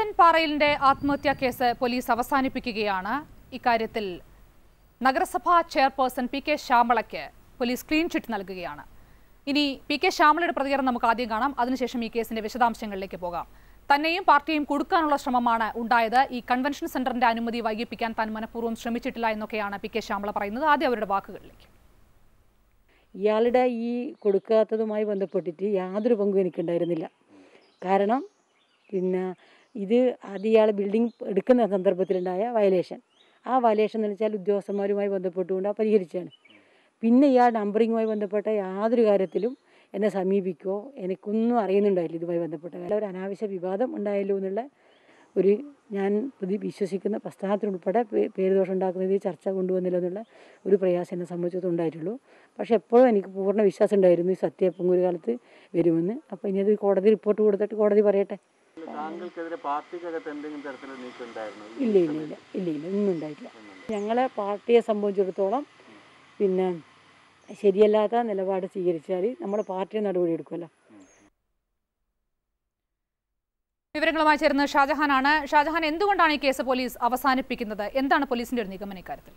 സാജൻ പാറയിലിന്റെ ആത്മഹത്യാ case police അവസാനിപ്പിക്കുകയാണ് ഇക്കാര്യത്തിൽ നഗരസഭാ ചെയർപേഴ്സൺ പി കെ ശ്യാമളയ്ക്ക് പോലീസ് ക്ലീൻ ചിറ്റ് നൽകുകയാണ് ഇനി പി കെ ശ്യാമളയുടെ പ്രതികരണം നമുക്ക് ആദ്യം കാണാം അതിനുശേഷം ഈ കേസിന്റെ വിശദാംശങ്ങളിലേക്ക് പോകാം തന്നെയും പാർട്ടിയും കൊടുക്കാനുള്ള ശ്രമമാണ് ഉണ്ടായത് ഈ കൺവെൻഷൻ സെന്ററിന്റെ അനുമതി വൈകിപ്പിക്കാൻ താൻ മനഃപൂർവ്വം ശ്രമിച്ചിട്ടില്ല എന്നൊക്കെയാണ് പി കെ ശ്യാമള പറയുന്നത് ആദ്യം അവരുടെ വാക്കുകളിലേക്ക് ഇയാളുടെ ഈ കൊടുക്കാത്തതുമായി ബന്ധപ്പെട്ടിട്ട് യാതൊരു പങ്കും എനിക്കുണ്ടായിരുന്നില്ല കാരണം പിന്നെ ഇത് അത് ഇയാൾ ബിൽഡിംഗ് എടുക്കുന്ന സന്ദർഭത്തിലുണ്ടായ വയലേഷൻ ആ വയലേഷൻ എന്ന് വെച്ചാൽ ഉദ്യോഗസ്ഥന്മാരുമായി ബന്ധപ്പെട്ടുകൊണ്ട് ആ പരിഹരിച്ചാണ് പിന്നെ ഇയാൾ നമ്പറിങ്ങുമായി ബന്ധപ്പെട്ട യാതൊരു കാര്യത്തിലും എന്നെ സമീപിക്കുകയോ എനിക്കൊന്നും അറിയുന്നുണ്ടായില്ല ഇതുമായി ബന്ധപ്പെട്ട കാര്യം ഒരു അനാവശ്യ വിവാദം ഉണ്ടായല്ലോ എന്നുള്ള ഒരു ഞാൻ പ്രതി വിശ്വസിക്കുന്ന പശ്ചാത്തലമുൾപ്പെടെ പേ- പേരുദോഷം ഉണ്ടാക്കുന്നത് ഈ ചർച്ച കൊണ്ടുവന്നില്ല എന്നുള്ള ഒരു പ്രയാസം എന്നെ സംബന്ധിച്ചത് ഉണ്ടായിട്ടുള്ളൂ പക്ഷെ എപ്പോഴും എനിക്ക് പൂർണ്ണ വിശ്വാസം ഉണ്ടായിരുന്നു ഈ സത്യം എപ്പം ഒരു കാലത്ത് വരുമെന്ന് അപ്പോൾ ഇനി അത് കോടതി റിപ്പോർട്ട് കൊടുത്തിട്ട് കോടതി പറയട്ടെ താങ്കൾക്കെതിരെ പാർട്ടിക്കകത്ത് എന്തെങ്കിലും തരത്തിലുള്ള നീക്കം ഉണ്ടായിരുന്നു ഇല്ല ഇല്ല ഇല്ല ഇല്ല ഇല്ല ഒന്നും ഉണ്ടായിട്ടില്ല ഞങ്ങളെ പാർട്ടിയെ സംബന്ധിച്ചിടത്തോളം പിന്നെ ശരിയല്ലാത്ത നിലപാട് സ്വീകരിച്ചാൽ നമ്മൾ പാർട്ടി നടപടി എടുക്കുമല്ലോ വിവരങ്ങളുമായി ചേർന്ന് ഷാജഹാനാണ് ഷാജഹാൻ എന്തുകൊണ്ടാണ് ഈ കേസ് പോലീസ് അവസാനിപ്പിക്കുന്നത് എന്താണ് പോലീസിന്റെ ഒരു നിഗമനം ഇക്കാര്യത്തിൽ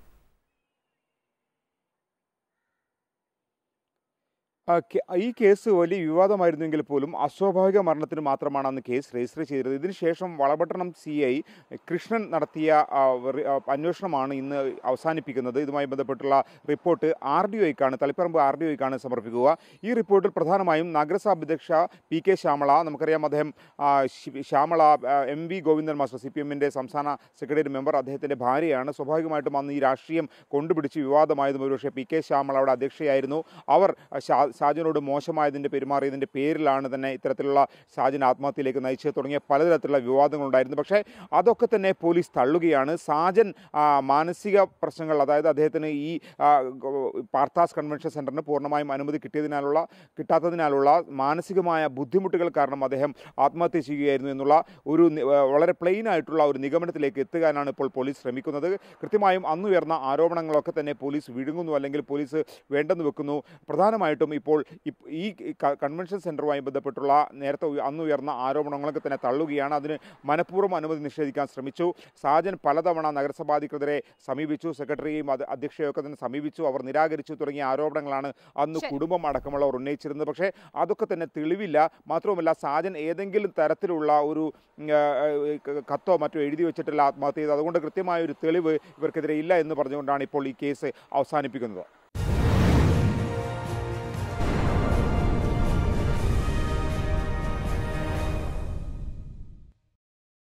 ആ, കെ- ഈ കേസ് വലിയ വിവാദമായിരുന്നെങ്കിൽ പോലും അസ്വാഭാവിക മരണത്തിന് മാത്രമാണ് അന്ന് കേസ് രജിസ്റ്റർ ചെയ്തത് ഇതിനുശേഷം വളപട്ടണം സി ഐ കൃഷ്ണൻ നടത്തിയ ആ, റി- ആ, അന്വേഷണമാണ് ഇന്ന് അവസാനിപ്പിക്കുന്നത് ഇതുമായി ബന്ധപ്പെട്ടുള്ള റിപ്പോർട്ട് ആർ ഡി ഒയ്ക്കാണ് തളിപ്പറമ്പ് ആർ ഡി ഒയ്ക്കാണ് സമർപ്പിക്കുക ഈ റിപ്പോർട്ടിൽ പ്രധാനമായും നഗരസഭ അധ്യക്ഷ പി കെ ശ്യാമള നമുക്കറിയാം അദ്ദേഹം ആ, ശി- ശ്യാമള ആ, M V Govindan master C P എമ്മിൻ്റെ സംസ്ഥാന സെക്രട്ടറി മെമ്പർ അദ്ദേഹത്തിൻ്റെ ഭാര്യയാണ് സ്വാഭാവികമായിട്ടും അന്ന് ഈ രാഷ്ട്രീയം കൊണ്ടുപിടിച്ച് വിവാദമായതും ഒരുപക്ഷെ പി കെ ശ്യാമള അവിടെ അധ്യക്ഷയായിരുന്നു അവർ ഷാ- ഷാജിനോട് മോശമായതിൻ്റെ പെരുമാറിയതിൻ്റെ പേരിലാണ് തന്നെ ഇത്തരത്തിലുള്ള ഷാജിൻ ആത്മഹത്യയിലേക്ക് നയിച്ചത് തുടങ്ങിയ പലതരത്തിലുള്ള വിവാദങ്ങളുണ്ടായിരുന്നു പക്ഷേ അതൊക്കെ തന്നെ പോലീസ് തള്ളുകയാണ് സാജൻ ആ, മാനസിക പ്രശ്നങ്ങൾ അതായത് അദ്ദേഹത്തിന് ഈ ആ, ഗോ- പാർത്താസ് കൺവെൻഷൻ സെൻറ്ററിന് പൂർണ്ണമായും അനുമതി കിട്ടിയതിനാലുള്ള കിട്ടാത്തതിനാലുള്ള മാനസികമായ ബുദ്ധിമുട്ടുകൾ കാരണം അദ്ദേഹം ആത്മഹത്യ ചെയ്യുകയായിരുന്നു എന്നുള്ള ഒരു നി- ആ, വളരെ പ്ലെയിൻ ആയിട്ടുള്ള ഒരു നിഗമനത്തിലേക്ക് എത്തുകാനാണ് ഇപ്പോൾ പോലീസ് ശ്രമിക്കുന്നത് കൃത്യമായും അന്നുയർന്ന ആരോപണങ്ങളൊക്കെ തന്നെ പോലീസ് വിഴുങ്ങുന്നു അല്ലെങ്കിൽ പോലീസ് വേണ്ടെന്ന് വെക്കുന്നു പ്രധാനമായിട്ടും ഇപ്പോൾ ഇപ്- ഈ ക- കൺവെൻഷൻ സെൻറ്ററുമായി ബന്ധപ്പെട്ടുള്ള നേരത്തെ ഉയ- അന്ന് ഉയർന്ന ആരോപണങ്ങളൊക്കെ തന്നെ തള്ളുകയാണ് അതിന് മനഃപൂർവ്വം അനുമതി നിഷേധിക്കാൻ ശ്രമിച്ചു സാജൻ പലതവണ നഗരസഭാധികൃതരെ സമീപിച്ചു സെക്രട്ടറിയെയും അത് അധ്യക്ഷയൊക്കെ തന്നെ സമീപിച്ചു അവർ നിരാകരിച്ചു തുടങ്ങിയ ആരോപണങ്ങളാണ് അന്ന് ശരി. കുടുംബം അടക്കമുള്ളവർ ഉന്നയിച്ചിരുന്നത് പക്ഷേ അതൊക്കെ തന്നെ തെളിവില്ല മാത്രവുമല്ല സാജൻ ഏതെങ്കിലും തരത്തിലുള്ള ഒരു ഉം, ആ, ആ, കത്തോ മറ്റോ എഴുതി വെച്ചിട്ടുള്ള ആത്മഹത്യ ചെയ്തത് അതുകൊണ്ട് കൃത്യമായ ഒരു തെളിവ് ഇവർക്കെതിരെ ഇല്ല എന്ന് പറഞ്ഞുകൊണ്ടാണ് ഇപ്പോൾ ഈ കേസ് അവസാനിപ്പിക്കുന്നത്